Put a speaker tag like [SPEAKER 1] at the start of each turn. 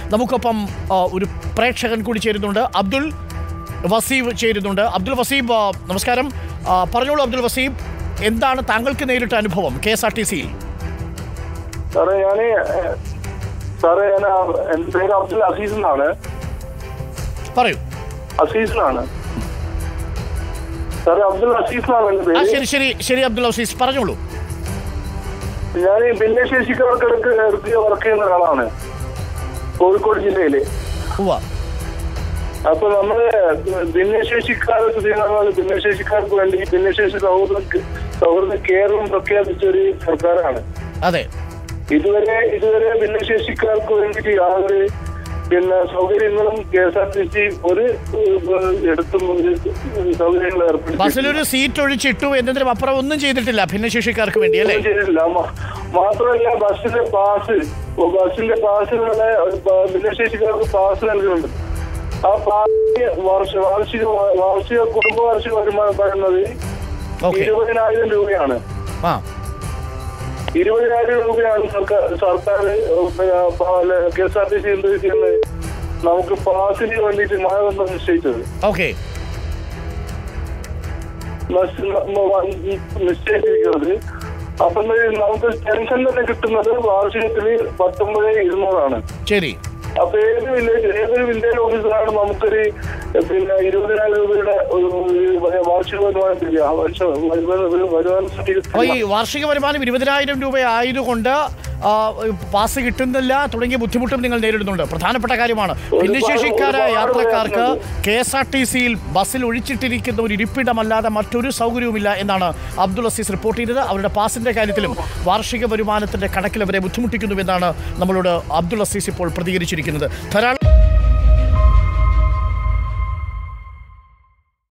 [SPEAKER 1] നമുക്കൊപ്പം ആ, ഒരു പ്രേക്ഷകൻ കൂടി ചേരുന്നുണ്ട് അബ്ദുൾ വസീബ് ചേരുന്നുണ്ട് അബ്ദുൾ വസീബ് ആ, നമസ്കാരം ആ, പറഞ്ഞോളൂ അബ്ദുൾ വസീബ് എന്താണ് താങ്കൾക്ക് നേരിട്ട അനുഭവം കെ എസ് ആർ ടി സിയിൽ
[SPEAKER 2] സാറേ ഞാന് ഏഹ്, സാറേ ഞാൻ എന്റെ പേര് അബ്ദുൽ അസീസ് എന്നാണ്
[SPEAKER 1] പറയൂ
[SPEAKER 2] അസീസ് എന്നാണ് സാറേ അബ്ദുൽ അസീസ് എന്നാണ് എന്റെ
[SPEAKER 1] ആ
[SPEAKER 2] പേര്
[SPEAKER 1] ശരി ശരി ശരി അബ്ദുൾ വസീസ് പറഞ്ഞോളൂ
[SPEAKER 2] ഞാൻ ഈ ഭിന്നശേഷിക്കാർക്കിടക്ക് നിർത്തിയ വർക്ക് ചെയ്യുന്ന ഒരാളാണ് കോഴിക്കോട് ജില്ലയില്
[SPEAKER 1] ഉവ്വ
[SPEAKER 2] അപ്പൊ നമ്മള് ഭിന്നശേഷിക്കാർക്ക് ചെയ്യുന്ന ഭിന്നശേഷിക്കാർക്ക് വേണ്ടി ഭിന്നശേഷി സൗഹൃദ സൗഹൃദ കേരളം പ്രഖ്യാപിച്ച ഒരു സർക്കാരാണ്
[SPEAKER 1] അതെ
[SPEAKER 2] ഇതുവരെ ഇതുവരെ ഭിന്നശേഷിക്കാർക്ക് വേണ്ടിയിട്ട് യാതൊരു പിന്നെ സൗകര്യങ്ങളും K S R T C ഒരു ഏഹ്, എടുത്തും ഒരു സൗകര്യങ്ങൾ ഏർപ്പെടുത്തി
[SPEAKER 1] ബസ്സിലൊരു സീറ്റ് ഒഴിച്ചിട്ടു എന്നതിനും അപ്പുറം ഒന്നും ചെയ്തിട്ടില്ല ഭിന്നശേഷിക്കാർക്ക് വേണ്ടി അല്ലേ
[SPEAKER 2] ചെയ്തിട്ടില്ല മ- മാത്രമല്ല ബസ്സിന്റെ പാസ് ബസ്സിന്റെ പാസുകളെ ഭിന്നശേഷിക്കാർക്ക് പാസ് നൽകുന്നുണ്ട് ആ പാസ് വർഷ വാർഷിക വാർഷിക കുടുംബ വാർഷിക വരുമാനം പറയുന്നത്
[SPEAKER 1] ഓക്കെ
[SPEAKER 2] ഇരുപതിനായിരം രൂപയാണ്
[SPEAKER 1] ആ
[SPEAKER 2] ഇരുപതിനായിരം രൂപയാണ് സർക്കാർ സർക്കാർ K S R T C എന്ത് ചെയ്യുന്നത് നമുക്ക് പാസിന് വേണ്ടിയിട്ട് മാനദണ്ഡം നിശ്ചയിച്ചത്
[SPEAKER 1] ഓക്കെ
[SPEAKER 2] നശ്- ന- വ- നിശ്ചയിച്ചിരിക്കുന്നത് അപ്പം നമുക്ക് പെൻഷൻ തന്നെ കിട്ടുന്നത് വാർഷികത്തിൽ പത്തൊമ്പത് ഇരുന്നൂറാണ്
[SPEAKER 1] ശരി
[SPEAKER 2] അപ്പൊ ഏത് വില്ലേജ് ഏതൊരു വില്ലേജ് ഓഫീസറാണ് നമുക്കൊരു പിന്നെ ഇരുപതിനായിരം രൂപയുടെ ഒരു ഒരു വാർഷിക വരുമാനം തരിക ആ വർഷ വരുമാന വരുമാന
[SPEAKER 1] അപ്പോൾ
[SPEAKER 2] സർട്ടിഫിക്കറ്റ്
[SPEAKER 1] ഈ വാർഷിക വരുമാനം ഇരുപതിനായിരം രൂപ ആയതുകൊണ്ട് ആ, പാസ് കിട്ടുന്നില്ല തുടങ്ങിയ ബുദ്ധിമുട്ടും നിങ്ങൾ നേരിടുന്നുണ്ട് പ്രധാനപ്പെട്ട കാര്യമാണ് ഭിന്നശേഷിക്കാരായ
[SPEAKER 2] ഒരുപാട്
[SPEAKER 1] യാത്രക്കാർക്ക്
[SPEAKER 2] പ്രയാസമുണ്ട്.
[SPEAKER 1] കെ എസ് ആർ ടി സിയിൽ ബസ്സിൽ ഒഴിച്ചിട്ടിരിക്കുന്ന ഒരു ഇരിപ്പിടമല്ലാതെ മറ്റൊരു സൗകര്യവുമില്ല എന്നാണ് അബ്ദുൾ അസീസ് റിപ്പോർട്ട് ചെയ്തത് അവരുടെ പാസിന്റെ കാര്യത്തിലും വാർഷിക വരുമാനത്തിന്റെ കണക്കിൽ അവരെ ബുദ്ധിമുട്ടിക്കുന്നുവെന്നാണ് നമ്മളോട് അബ്ദുൾ അസീസ് ഇപ്പോൾ പ്രതികരിച്ചിരിക്കുന്നത് ധാരാളം